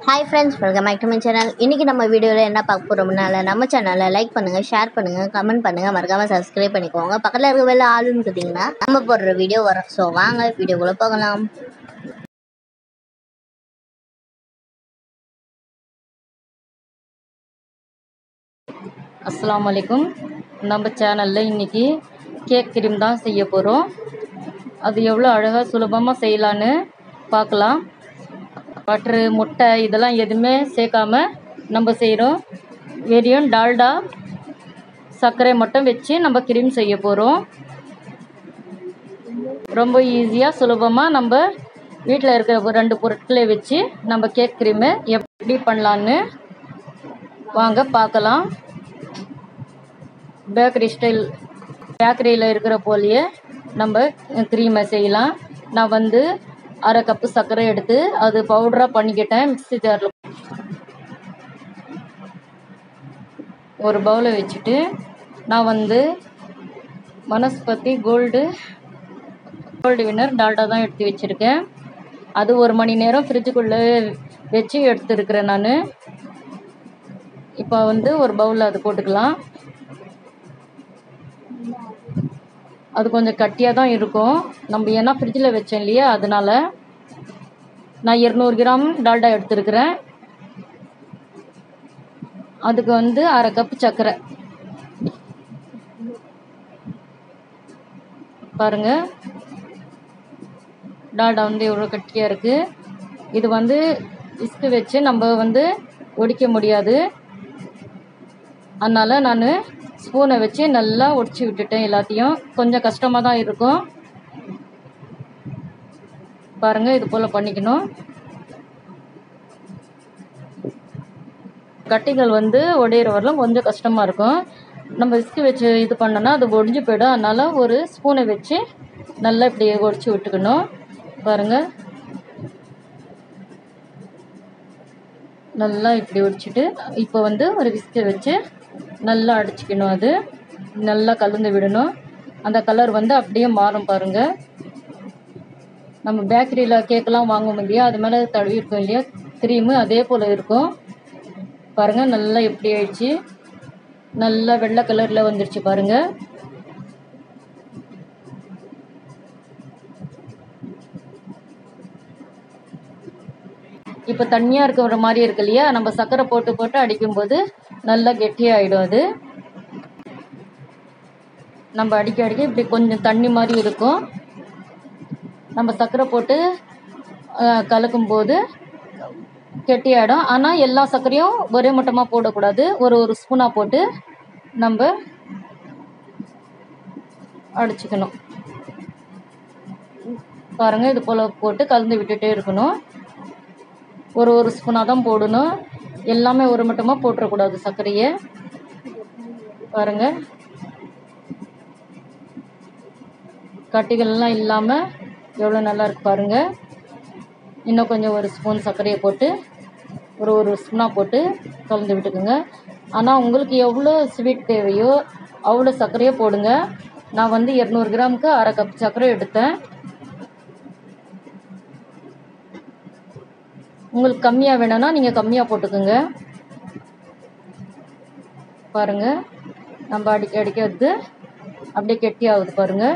hi friends welcome back to my channel இன்றைக்கி நம்ம வீடியோவில் என்ன பார்க்க போகிறோம்னால நம்ம சேனலை லைக் பண்ணுங்கள் ஷேர் பண்ணுங்கள் கமெண்ட் பண்ணுங்கள் மறக்காமல் சப்ஸ்கிரைப் பண்ணிக்கோங்க பக்கத்தில் இருக்க வெளில ஆளுன்னு பார்த்தீங்கன்னா நம்ம போடுற வீடியோ வரும் ஸோ வாங்க வீடியோக்குள்ளே போகலாம் அஸ்ஸலாமு அலைக்கும் நம்ம சேனலில் இன்றைக்கி கேக் கிரீம் தான் செய்ய போகிறோம் அது எவ்வளோ அழகாக சுலபமாக செய்யலான்னு பார்க்கலாம் பட்ரு முட்டை இதெல்லாம் எதுவுமே சேர்க்காம நம்ம செய்கிறோம் வெறும் டால்டா சர்க்கரை மட்டும் வச்சு நம்ம கிரீம் செய்ய போகிறோம் ரொம்ப ஈஸியாக சுலபமாக நம்ம வீட்டில் இருக்கிற ஒரு ரெண்டு பொருட்களை வச்சு நம்ம கேக் க்ரீமு எப்படி பண்ணலான்னு வாங்க பார்க்கலாம் பேக்கரி ஸ்டைல் பேக்கரியில் இருக்கிற போலயே நம்ம க்ரீமை செய்யலாம் நான் வந்து அரை கப்பு சர்க்கரை எடுத்து அது பவுடராக பண்ணிக்கிட்டேன் மிக்ஸி ஜாரில் ஒரு பவுலை வச்சுட்டு நான் வந்து vanaspati gold gold winner Dalda தான் எடுத்து வச்சுருக்கேன் அது ஒரு மணி நேரம் ஃப்ரிட்ஜுக்குள்ளே வச்சு எடுத்துருக்கிறேன் நான் இப்போ வந்து ஒரு பவுலில் அது போட்டுக்கலாம் அது கொஞ்சம் கட்டியாக தான் இருக்கும் நம்ம ஏன்னா ஃப்ரிட்ஜில் வச்சேன் இல்லையா அதனால நான் இரநூறு கிராம் டால்டா எடுத்துருக்கிறேன் அதுக்கு வந்து அரை கப் சர்க்கரை பாருங்க டால்டா வந்து எவ்வளோ கட்டியாக இருக்குது இது வந்து இஸ்கு வச்சு நம்ம வந்து ஒடிக்க முடியாது அதனால் நான் ஸ்பூனை வச்சு நல்லா ஒடிச்சு விட்டுட்டேன் எல்லாத்தையும் கொஞ்சம் கஷ்டமாக தான் இருக்கும் பாருங்கள் இது போல் பண்ணிக்கணும் கட்டிகள் வந்து உடையிற வரலாம் கொஞ்சம் கஷ்டமாக இருக்கும் நம்ம இஸ்கு வச்சு இது பண்ணோன்னா அது ஒடிஞ்சு போயிடும் அதனால் ஒரு ஸ்பூனை வச்சு நல்லா இப்படி ஒடிச்சு விட்டுக்கணும் பாருங்கள் நல்லா இப்படி ஒடிச்சிட்டு இப்போ வந்து ஒரு விஸ்கை வச்சு நல்லா அடிச்சுக்கணும் அது நல்லா கலந்து விடணும் அந்த கலர் வந்து அப்படியே மாறும் பாருங்கள் நம்ம பேக்கரியில் கேக்கெல்லாம் வாங்குவோம் இல்லையா அது மேலே தடவி இருக்கும் இல்லையா க்ரீமு அதே போல் இருக்கும் பாருங்கள் நல்லா எப்படி ஆயிடுச்சு நல்லா வெள்ளை கலரில் வந்துருச்சு பாருங்கள் இப்போ தண்ணியாக இருக்கிற மாதிரி இருக்கு இல்லையா நம்ம சர்க்கரை போட்டு போட்டு அடிக்கும்போது நல்லா கெட்டியாகிடும் அது நம்ம அடிக்க அடிக்க இப்படி கொஞ்சம் தண்ணி மாதிரி இருக்கும் நம்ம சர்க்கரை போட்டு கலக்கும்போது கெட்டியாயிடும் ஆனால் எல்லா சர்க்கரையும் ஒரே மட்டமாக போடக்கூடாது ஒரு ஒரு ஸ்பூனாக போட்டு நம்ம அடிச்சுக்கணும் பாருங்கள் இது போல் போட்டு கலந்து விட்டுட்டே இருக்கணும் ஒரு ஒரு ஸ்பூனாக தான் போடணும் எல்லாமே ஒரு மட்டுமா போட்டுறக்கூடாது சர்க்கரையை பாருங்கள் கட்டிகள்லாம் இல்லாமல் எவ்வளோ நல்லா இருக்கு பாருங்கள் இன்னும் கொஞ்சம் ஒரு ஸ்பூன் சர்க்கரையை போட்டு ஒரு ஒரு ஸ்பூனாக போட்டு கலந்து விட்டுக்குங்க ஆனால் உங்களுக்கு எவ்வளோ ஸ்வீட் தேவையோ அவ்வளோ சர்க்கரையை போடுங்க நான் வந்து இரநூறு கிராமுக்கு அரை கப் சர்க்கரை எடுத்தேன் உங்களுக்கு கம்மியாக வேணும்னா நீங்கள் கம்மியாக போட்டுக்கோங்க பாருங்கள் நம்ம அடிக்க அடிக்கிறது அப்படியே கெட்டி ஆகுது பாருங்கள்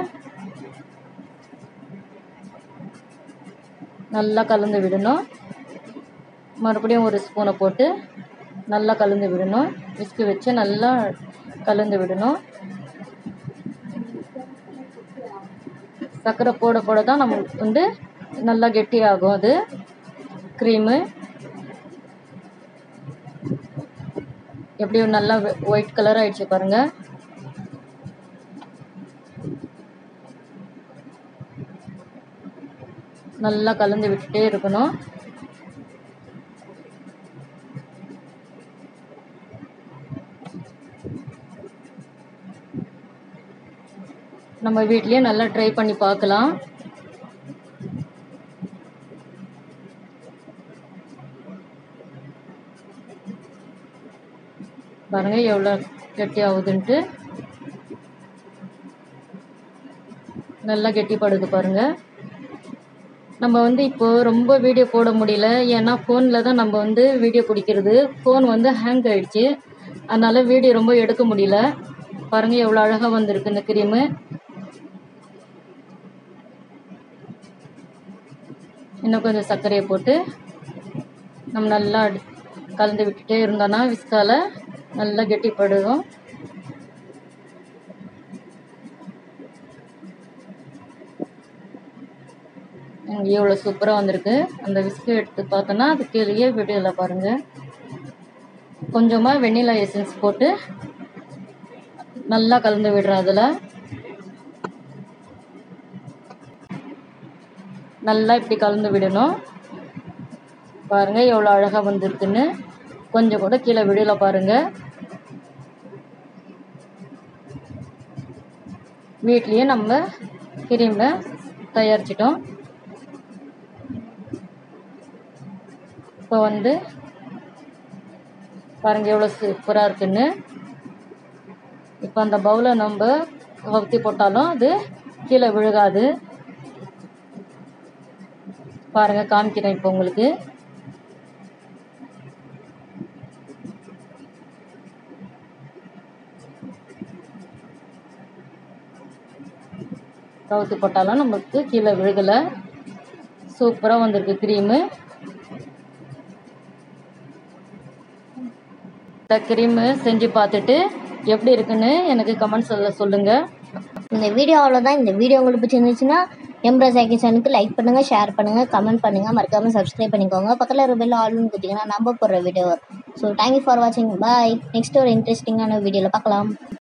நல்லா கலந்து விடணும் மறுபடியும் ஒரு ஸ்பூனை போட்டு நல்லா கலந்து விடணும் விஸ்கு வச்சு நல்லா கலந்து விடணும் சர்க்கரை போட போட தான் நம்மளுக்கு வந்து நல்லா கெட்டியாகும் அது க்ரீமு எப்படியும் நல்லா ஒயிட் கலர் ஆயிடுச்சு பாருங்க நல்லா கலந்து விட்டுட்டே இருக்கணும் நம்ம வீட்லயே நல்லா ட்ரை பண்ணி பார்க்கலாம் பாருங்க எவ்வளோ கெட்டி ஆகுதுன்ட்டு நல்லா கெட்டிப்படுது பாருங்க நம்ம வந்து இப்போ ரொம்ப வீடியோ போட முடியல ஏன்னா ஃபோனில் தான் நம்ம வந்து வீடியோ பிடிக்கிறது ஃபோன் வந்து ஹேங் ஆயிடுச்சு அதனால வீடியோ ரொம்ப எடுக்க முடியல பாருங்கள் எவ்வளோ அழகாக வந்திருக்கு இந்த க்ரீமு இன்னும் கொஞ்சம் சர்க்கரையை போட்டு நம்ம நல்லா அடி- கலந்து விட்டுட்டே இருந்தோன்னா விஸ்கால நல்லா கெட்டிப்படுவோம் எனக்கு எவ்வளோ சூப்பராக வந்திருக்கு அந்த விஸ்கு எடுத்து பார்த்தோன்னா அது கீழேயே வீடியோவில் பாருங்கள் கொஞ்சமாக வெண்ணிலா எசன்ஸ் போட்டு நல்லா கலந்து விடுறேன் அதில் நல்லா இப்படி கலந்து விடணும் பாருங்கள் எவ்வளோ அழகாக வந்திருக்குன்னு கொஞ்சம் கூட கீழே விடல பாருங்கள் வீட்லேயே நம்ம கிரீமை தயாரிச்சிட்டோம் இப்போ வந்து பாருங்கள் எவ்வளோ சூப்பராக இருக்குன்னு இப்போ அந்த பவுலை நம்ம கவுத்தி போட்டாலும் அது கீழே விழுகாது பாருங்க காமிக்கிறேன் இப்போ உங்களுக்கு கவுத்தி போட்டாலும் நமக்கு கீழே விழுகலை சூப்பராக வந்திருக்கு க்ரீமு இந்த க்ரீமு செஞ்சு பார்த்துட்டு எப்படி இருக்குன்னு எனக்கு கமெண்ட்ஸில் சொல்லுங்கள் இந்த வீடியோ அவ்வளோதான் இந்த வீடியோ உங்களுக்கு பிடிச்சிருந்துச்சுன்னா எம்ப்ரஸ் சேனலுக்கு லைக் பண்ணுங்கள் ஷேர் பண்ணுங்கள் கமெண்ட் பண்ணுங்கள் மறக்காமல் சப்ஸ்கிரைப் பண்ணிக்கோங்க பக்கத்தில் ஒரு பெல் ஆல்னு கொடுத்தீங்கன்னா நம்ம போடுற வீடியோ ஸோ தேங்க்யூ ஃபார் வாட்சிங் பாய் நெக்ஸ்ட் ஒரு இன்ட்ரெஸ்டிங்கான வீடியோவில் பார்க்கலாம்